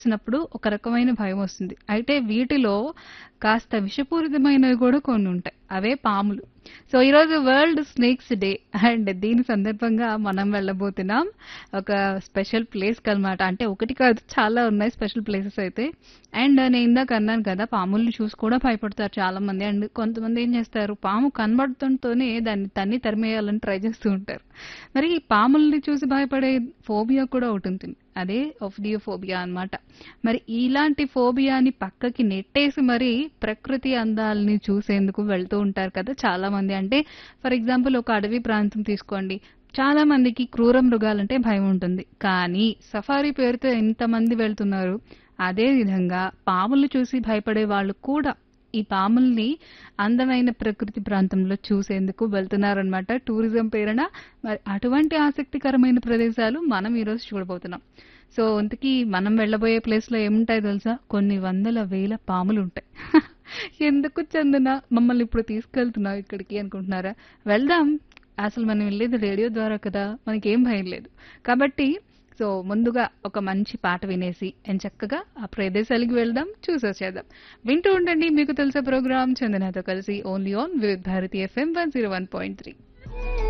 చూసినప్పుడు ఒక రకమైన భయం వస్తుంది. అయితే వీటిలో కాస్త విషపూరితమైనవి కూడా కొన్ని ఉంటాయి. అవే పాములు. సో ఈరోజు వరల్డ్ స్నేక్స్ డే అండ్ దీని సందర్భంగా మనం వెళ్ళబోతున్నాం ఒక స్పెషల్ ప్లేస్‌కనమాట. అంటే ఒకటి కాదు చాలా ఉన్నాయి స్పెషల్ ప్లేసెస్ అయితే. అండ్ నేను ఇందాక అన్నాను కదా! పాముల్ని చూసి కూడా భయపడతారు చాలామంది. అండ్ కొంతమంది ఏం చేస్తారు పాము కనబడటంతోనే దాన్ని తన్ని తరిమేయాలని ట్రై చేస్తూ ఉంటారు. మరి ఈ పాముల్ని చూసి భయపడే ఫోబియా కూడా ఒకటుంటుంది. అదే ఒఫిడియోఫోబియా అన్నమాట. మరి ఇలాంటి ఫోబియాని పక్కకి నెట్టేసి మరి ప్రకృతి అందాల్ని చూసేందుకు వెళ్తూ ఉంటారు కదా చాలామంది. అంటే ఫర్ ఎగ్జాంపుల్ ఒక అడవి ప్రాంతం తీసుకోండి. చాలా మందికి క్రూర మృగాలంటే భయం ఉంటుంది. కానీ సఫారీ పేరుతో ఎంతమంది వెళ్తున్నారు. అదే విధంగా పాములు చూసి భయపడే వాళ్ళు కూడా ఈ పాముల్ని అందమైన ప్రకృతి ప్రాంతంలో చూసేందుకు వెళ్తున్నారనమాట. టూరిజం పేరున మరి అటువంటి ఆసక్తికరమైన ప్రదేశాలు మనం ఈరోజు చూడబోతున్నాం. సో ఇంతకీ మనం వెళ్ళబోయే ప్లేస్‌లో ఏముంటాయో తెలుసా? కొన్ని వందల వేల పాములుంటాయి. ఎందుకు చందన మమ్మల్ని ఇప్పుడు తీసుకెళ్తున్నావు ఇక్కడికి అనుకుంటున్నారా? వెళ్దాం. అసలు మనం వెళ్ళేది రేడియో ద్వారా కదా! మనకేం భయం లేదు. కాబట్టి సో ముందుగా ఒక మంచి పాట వినేసి ఎంచక్కగా ఆ ప్రదేశాలకి వెళ్దాం. చూసొచ్చేద్దాం. వింటూ ఉండండి మీకు తెలుసా ప్రోగ్రామ్ చందనతో కలిసి ఓన్లీ ఆన్ వివిధ భారతి ఎఫ్ఎం 101.3